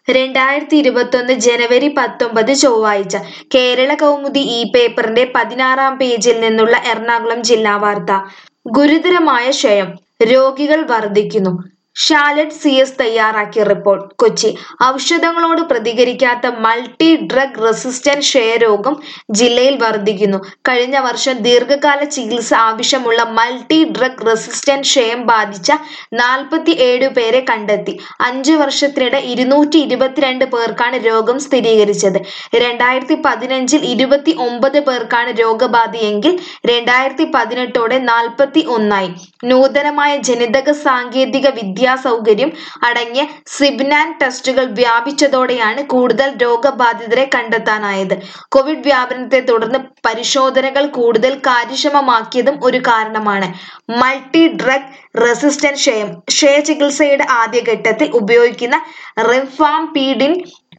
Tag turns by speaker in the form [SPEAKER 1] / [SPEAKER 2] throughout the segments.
[SPEAKER 1] രണ്ടായിരത്തി ഇരുപത്തൊന്ന് ജനുവരി പത്തൊമ്പത് ചൊവ്വാഴ്ച കേരള കൗമുദി ഈ പേപ്പറിന്റെ പതിനാറാം പേജിൽ നിന്നുള്ള എറണാകുളം ജില്ലാ വാർത്ത ഗുരുതരമായ ക്ഷയം രോഗികൾ വർദ്ധിക്കുന്നു ഷാലറ്റ് സി എസ് തയ്യാറാക്കിയ റിപ്പോർട്ട് കൊച്ചി ഔഷധങ്ങളോട് പ്രതികരിക്കാത്ത മൾട്ടി ഡ്രഗ് റെസിസ്റ്റന്റ് ക്ഷയരോഗം ജില്ലയിൽ വർദ്ധിക്കുന്നു കഴിഞ്ഞ വർഷം ദീർഘകാല ചികിത്സ ആവശ്യമുള്ള മൾട്ടി ഡ്രഗ് റെസിസ്റ്റന്റ് ക്ഷയം ബാധിച്ച നാൽപ്പത്തി ഏഴ് പേരെ കണ്ടെത്തി അഞ്ചു വർഷത്തിനിടെ ഇരുന്നൂറ്റി ഇരുപത്തിരണ്ട് പേർക്കാണ് രോഗം സ്ഥിരീകരിച്ചത് രണ്ടായിരത്തി പതിനഞ്ചിൽ ഇരുപത്തി ഒമ്പത് പേർക്കാണ് രോഗബാധയെങ്കിൽ രണ്ടായിരത്തി പതിനെട്ടോടെ നാൽപ്പത്തി ഒന്നായി നൂതനമായ ജനിതക സാങ്കേതിക വിദ്യാ സൗകര്യം അടങ്ങിയ സിബ്നാൻ ടെസ്റ്റുകൾ വ്യാപിച്ചതോടെയാണ് കൂടുതൽ രോഗബാധിതരെ കണ്ടെത്താനായത് കോവിഡ് വ്യാപനത്തെ തുടർന്ന് പരിശോധനകൾ കൂടുതൽ കാര്യക്ഷമമാക്കിയതും ഒരു കാരണമാണ് മൾട്ടി ഡ്രഗ് റെസിസ്റ്റന്റ് ക്ഷയം ക്ഷയ ചികിത്സയുടെ ആദ്യഘട്ടത്തിൽ ഉപയോഗിക്കുന്ന റിഫാംപീഡിൻ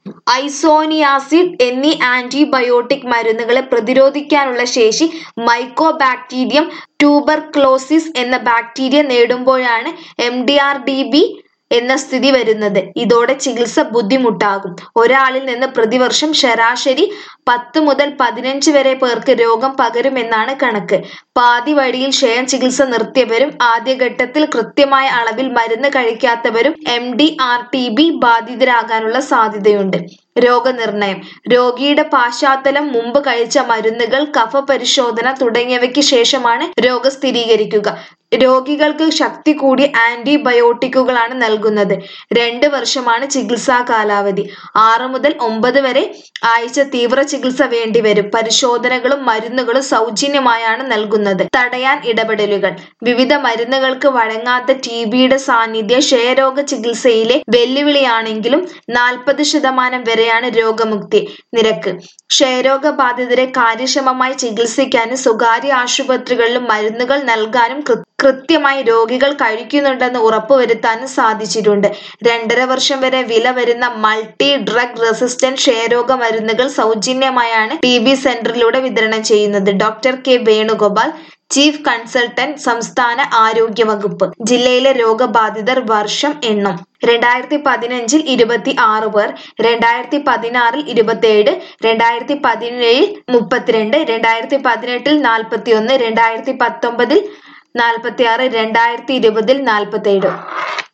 [SPEAKER 1] ഐസോനിയാസിഡ് എന്നീ ആന്റിബയോട്ടിക് മരുന്നുകളെ പ്രതിരോധിക്കാനുള്ള ശേഷി മൈക്കോബാക്ടീരിയം ട്യൂബർക്ലോസിസ് എന്ന ബാക്ടീരിയ നേടുമ്പോഴാണ് M D R D B എന്ന സ്ഥിതി വരുന്നത് ഇതോടെ ചികിത്സ ബുദ്ധിമുട്ടാകും ഒരാളിൽ നിന്ന് പ്രതിവർഷം ശരാശരി പത്ത് മുതൽ പതിനഞ്ച് വരെ പേർക്ക് രോഗം പകരുമെന്നാണ് കണക്ക് പാതി വഴിയിൽ ക്ഷയം ചികിത്സ നിർത്തിയവരും ആദ്യഘട്ടത്തിൽ കൃത്യമായ അളവിൽ മരുന്ന് കഴിക്കാത്തവരും M D R T B ബാധിതരാകാനുള്ള സാധ്യതയുണ്ട് രോഗനിർണയം രോഗിയുടെ പാശ്ചാത്തലം മുമ്പ് കഴിച്ച മരുന്നുകൾ കഫ പരിശോധന തുടങ്ങിയവയ്ക്ക് ശേഷമാണ് രോഗം സ്ഥിരീകരിക്കുക രോഗികൾക്ക് ശക്തി കൂടിയ ആന്റിബയോട്ടിക്കുകളാണ് നൽകുന്നത് രണ്ട് വർഷമാണ് ചികിത്സാ കാലാവധി ആറ് മുതൽ ഒമ്പത് വരെ ആഴ്ച തീവ്ര ചികിത്സ വേണ്ടിവരും പരിശോധനകളും മരുന്നുകളും സൗജന്യമായാണ് നൽകുന്നത് തടയാൻ ഇടപെടലുകൾ വിവിധ മരുന്നുകൾക്ക് വഴങ്ങാത്ത ടി ബിയുടെ സാന്നിധ്യം ക്ഷയരോഗ ചികിത്സയിലെ വെല്ലുവിളിയാണെങ്കിലും നാൽപ്പത് ശതമാനം വരെയാണ് രോഗമുക്തി നിരക്ക് ക്ഷയരോഗ ബാധിതരെ കാര്യക്ഷമമായി ചികിത്സിക്കാനും സ്വകാര്യ ആശുപത്രികളിലും മരുന്നുകൾ നൽകാനും കൃ- കൃത്യമായി രോഗികൾ കഴിക്കുന്നുണ്ടെന്ന് ഉറപ്പുവരുത്താനും സാധിച്ചിട്ടുണ്ട് രണ്ടര വർഷം വരെ വില വരുന്ന മൾട്ടി ഡ്രഗ് റെസിസ്റ്റന്റ് ക്ഷയരോഗ മരുന്നുകൾ സൗജന്യമായാണ് ടി ബി സെന്ററിലൂടെ വിതരണം ചെയ്യുന്നത് doctor K Venugopal chief consultant സംസ്ഥാന ആരോഗ്യ വകുപ്പ് ജില്ലയിലെ രോഗബാധിതർ വർഷം എണ്ണം രണ്ടായിരത്തി പതിനഞ്ചിൽ ഇരുപത്തി ആറ് പേർ രണ്ടായിരത്തി പതിനാറിൽ ഇരുപത്തിയേഴ് രണ്ടായിരത്തി പതിനേഴിൽ മുപ്പത്തിരണ്ട് രണ്ടായിരത്തി പതിനെട്ടിൽ നാൽപ്പത്തി ഒന്ന് രണ്ടായിരത്തി പത്തൊമ്പതിൽ നാൽപ്പത്തി ആറ് രണ്ടായിരത്തി ഇരുപതിൽ നാൽപ്പത്തി ഏഴ്